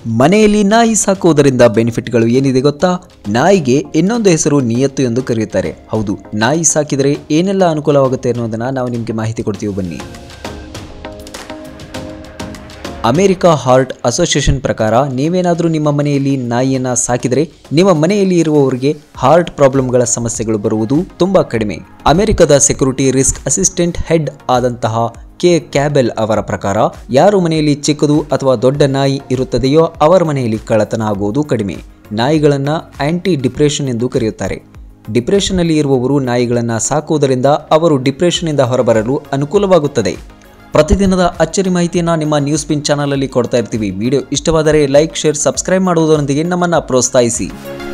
ಮನೆಯಲ್ಲಿ ನಾಯಿ ಸಾಕುವುದರಿಂದ ಬೆನಿಫಿಟ್ಗಳು ಏನಿದೆ ಗೊತ್ತಾ ನಾಯಿಗೆ ಇನ್ನೊಂದು ಹೆಸರು ನಿಯತ್ತು ಎಂದು ಕರೆಯುತ್ತಾರೆ ಹೌದು ನಾಯಿ ಸಾಕಿದರೆ ಏನೆಲ್ಲ ಅನುಕೂಲವಾಗುತ್ತೆ ಅನ್ನೋದನ್ನ ನಾವು ನಿಮಗೆ ಮಾಹಿತಿ ಕೊಡ್ತೀವಿ ಬನ್ನಿ ಅಮೆರಿಕ ಹಾರ್ಟ್ ಅಸೋಸಿಯೇಷನ್ ಪ್ರಕಾರ ನೀವೇನಾದರೂ ನಿಮ್ಮ ಮನೆಯಲ್ಲಿ ನಾಯಿಯನ್ನು ಸಾಕಿದರೆ ನಿಮ್ಮ ಮನೆಯಲ್ಲಿ ಇರುವವರಿಗೆ ಹಾರ್ಟ್ ಪ್ರಾಬ್ಲಮ್ಗಳ ಸಮಸ್ಯೆಗಳು ಬರುವುದು ತುಂಬಾ ಕಡಿಮೆ ಅಮೆರಿಕದ ಸೆಕ್ಯೂರಿಟಿ ರಿಸ್ಕ್ ಅಸಿಸ್ಟೆಂಟ್ ಹೆಡ್ ಆದಂತಹ ಕೆ ಕ್ಯಾಬೆಲ್ ಅವರ ಪ್ರಕಾರ ಯಾರು ಮನೆಯಲ್ಲಿ ಚಿಕ್ಕದು ಅಥವಾ ದೊಡ್ಡ ನಾಯಿ ಇರುತ್ತದೆಯೋ ಅವರ ಮನೆಯಲ್ಲಿ ಕಳ್ಳತನ ಆಗುವುದು ಕಡಿಮೆ ನಾಯಿಗಳನ್ನು ಆಂಟಿ ಡಿಪ್ರೆಷನ್ ಎಂದು ಕರೆಯುತ್ತಾರೆ ಡಿಪ್ರೆಷನ್ನಲ್ಲಿ ಇರುವವರು ನಾಯಿಗಳನ್ನು ಸಾಕುವುದರಿಂದ ಅವರು ಡಿಪ್ರೆಷನ್ನಿಂದ ಹೊರಬರಲು ಅನುಕೂಲವಾಗುತ್ತದೆ ಪ್ರತಿದಿನದ ಅಚ್ಚರಿ ಮಾಹಿತಿಯನ್ನು ನಿಮ್ಮ ನ್ಯೂಸ್ ಪಿನ್ ಚಾನಲಲ್ಲಿ ಕೊಡ್ತಾ ಇರ್ತೀವಿ ವಿಡಿಯೋ ಇಷ್ಟವಾದರೆ ಲೈಕ್ ಶೇರ್ ಸಬ್ಸ್ಕ್ರೈಬ್ ಮಾಡುವುದರೊಂದಿಗೆ ನಮ್ಮನ್ನು ಪ್ರೋತ್ಸಾಹಿಸಿ